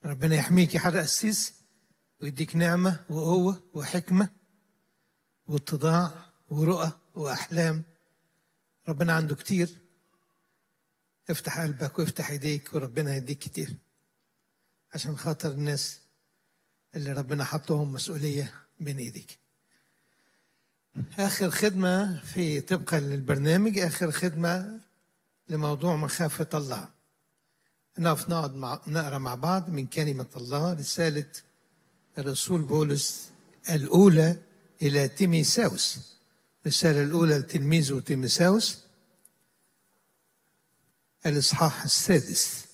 ربنا يحميك يا حضرة قسيس ويديك نعمة وقوة وحكمة واتضاع ورؤى وأحلام ربنا عنده كتير افتح قلبك وافتح ايديك وربنا يديك كتير عشان خاطر الناس اللي ربنا حطهم مسؤولية بين ايديك آخر خدمة في طبقا للبرنامج آخر خدمة لموضوع مخافة الله نقف نقعد مع نقرا مع بعض من كلمة الله رسالة الرسول بولس الأولى إلى تيميساوس الرسالة الأولى لتلميذه تيميساوس الإصحاح السادس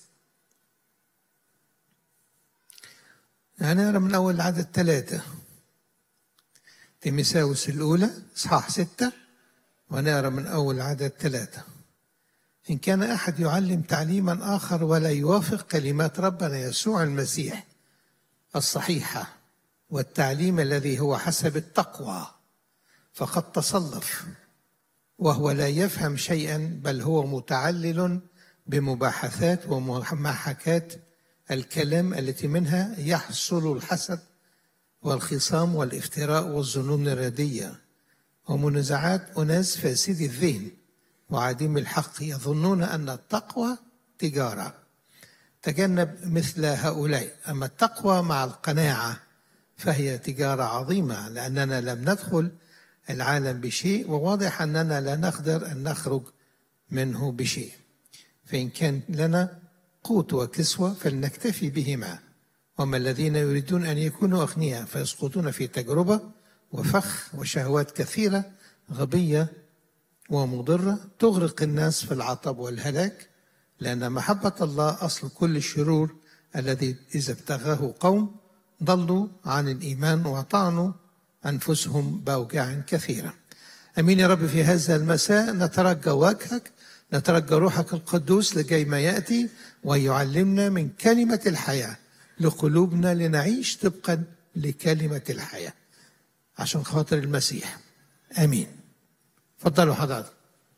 هنقرا من أول عدد ثلاثة تيميساوس الأولى إصحاح ستة ونقرا من أول عدد ثلاثة إن كان أحد يعلم تعليما آخر ولا يوافق كلمات ربنا يسوع المسيح الصحيحة والتعليم الذي هو حسب التقوى فقد تصلف وهو لا يفهم شيئا بل هو متعلل بمباحثات ومحاكات الكلام التي منها يحصل الحسد والخصام والافتراء والظنون الردية ومنازعات أناس فاسدي الذهن وعديم الحق يظنون أن التقوى تجارة تجنب مثل هؤلاء أما التقوى مع القناعة فهي تجارة عظيمة لأننا لم ندخل العالم بشيء وواضح أننا لا نقدر أن نخرج منه بشيء فإن كان لنا قوت وكسوة فلنكتفي بهما وما الذين يريدون أن يكونوا أغنياء فيسقطون في تجربة وفخ وشهوات كثيرة غبية ومضرة تغرق الناس في العطب والهلاك لأن محبة الله أصل كل الشرور الذي إذا ابتغاه قوم ضلوا عن الإيمان وطعنوا أنفسهم بأوجاع كثيرة أمين يا رب في هذا المساء نترجى وجهك نترجى روحك القدوس لكي ما يأتي ويعلمنا من كلمة الحياة لقلوبنا لنعيش طبقا لكلمة الحياة عشان خاطر المسيح آمين اتفضلوا حضرتك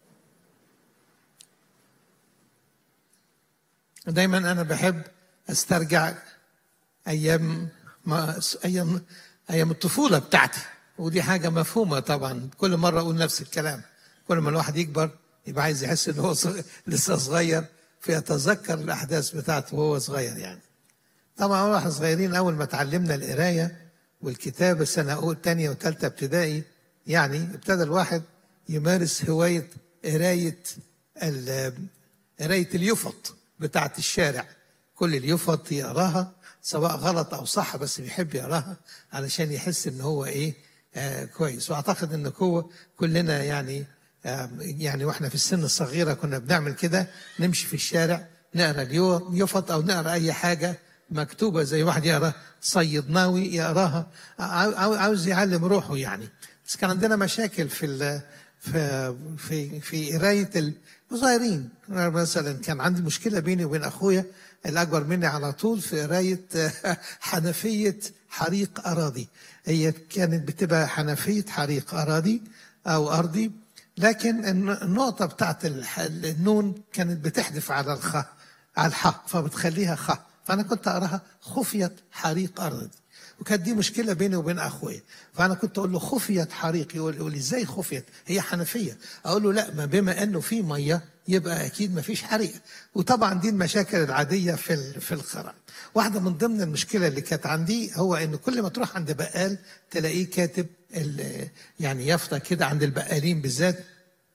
دايما انا بحب استرجع ايام ما ايام ايام الطفوله بتاعتي ودي حاجه مفهومه طبعا كل مره اقول نفس الكلام كل ما الواحد يكبر يبقى عايز يحس ان هو لسه صغير فيتذكر الاحداث بتاعته وهو صغير يعني طبعا واحنا صغيرين اول ما اتعلمنا القرايه والكتابه سنه تانية وثالثه ابتدائي يعني ابتدى الواحد يمارس هوايه قرايه قرايه اليفط بتاعه الشارع كل اليفط يقراها سواء غلط او صح بس بيحب يقراها علشان يحس ان هو ايه آه كويس واعتقد ان هو كلنا يعني آه يعني واحنا في السن الصغيره كنا بنعمل كده نمشي في الشارع نقرا اليفط او نقرا اي حاجه مكتوبه زي واحد يقرا صيدناوي يقراها عاوز يعلم روحه يعني بس كان عندنا مشاكل في في في في قرايه الصغيرين مثلا كان عندي مشكله بيني وبين اخويا الاكبر مني على طول في قرايه حنفيه حريق اراضي هي كانت بتبقى حنفيه حريق اراضي او ارضي لكن النقطه بتاعت النون كانت بتحدف على الخ على الحاء فبتخليها خ فانا كنت اقراها خفيه حريق ارضي وكانت دي مشكله بيني وبين اخويا فانا كنت اقول له خفيت حريق يقول, يقول لي ازاي خفيت هي حنفيه اقول له لا ما بما انه في ميه يبقى اكيد ما فيش حريق وطبعا دي المشاكل العاديه في في القراءه واحده من ضمن المشكله اللي كانت عندي هو ان كل ما تروح عند بقال تلاقيه كاتب يعني يافطه كده عند البقالين بالذات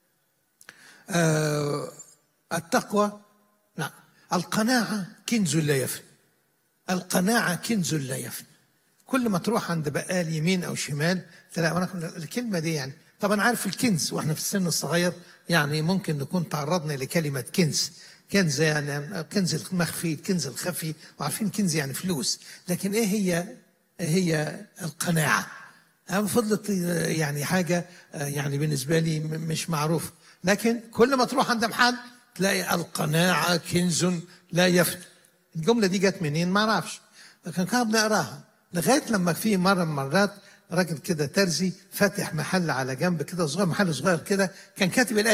آه التقوى نعم القناعه كنز لا يفنى القناعه كنز لا يفنى كل ما تروح عند بقال يمين او شمال تلاقي انا الكلمه دي يعني طبعا عارف الكنز واحنا في السن الصغير يعني ممكن نكون تعرضنا لكلمه كنز كنز يعني كنز المخفي الكنز الخفي وعارفين كنز يعني فلوس لكن ايه هي هي القناعه فضلت يعني حاجه يعني بالنسبه لي مش معروفه لكن كل ما تروح عند محل تلاقي القناعه كنز لا يفنى الجمله دي جت منين ما اعرفش لكن كنا بنقراها لغايه لما في مره من المرات راجل كده ترزي فاتح محل على جنب كده صغير محل صغير كده كان كاتب الايه